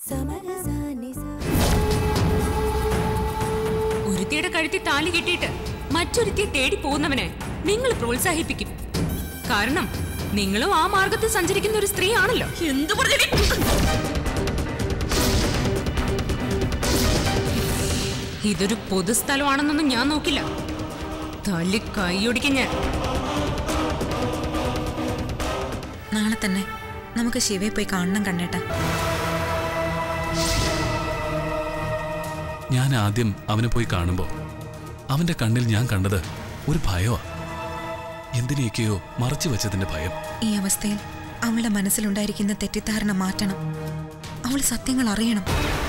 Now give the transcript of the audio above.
ഒരുത്തിയുടെ കഴുത്തി താലി കെട്ടിയിട്ട് മറ്റൊരുത്തിയെ തേടി പോകുന്നവനെ നിങ്ങൾ പ്രോത്സാഹിപ്പിക്കും കാരണം നിങ്ങളും ആ മാർഗത്തിൽ സഞ്ചരിക്കുന്ന ഒരു സ്ത്രീയാണല്ലോ എന്തു പറഞ്ഞു ഇതൊരു പൊതുസ്ഥലമാണെന്നൊന്നും ഞാൻ നോക്കില്ല തല്ലി കൈയൊടിക്കും ഞാൻ നാളെ തന്നെ നമുക്ക് ശിവയെ പോയി കാണണം കണ്ണേട്ട ഞാൻ ആദ്യം അവനെ പോയി കാണുമ്പോൾ അവന്റെ കണ്ണിൽ ഞാൻ കണ്ടത് ഒരു ഭയമാ എന്തിനെയൊക്കെയോ മറച്ചു വെച്ചതിന്റെ ഭയം ഈ അവസ്ഥയിൽ അവളുടെ മനസ്സിലുണ്ടായിരിക്കുന്ന തെറ്റിദ്ധാരണ മാറ്റണം അവൾ സത്യങ്ങൾ അറിയണം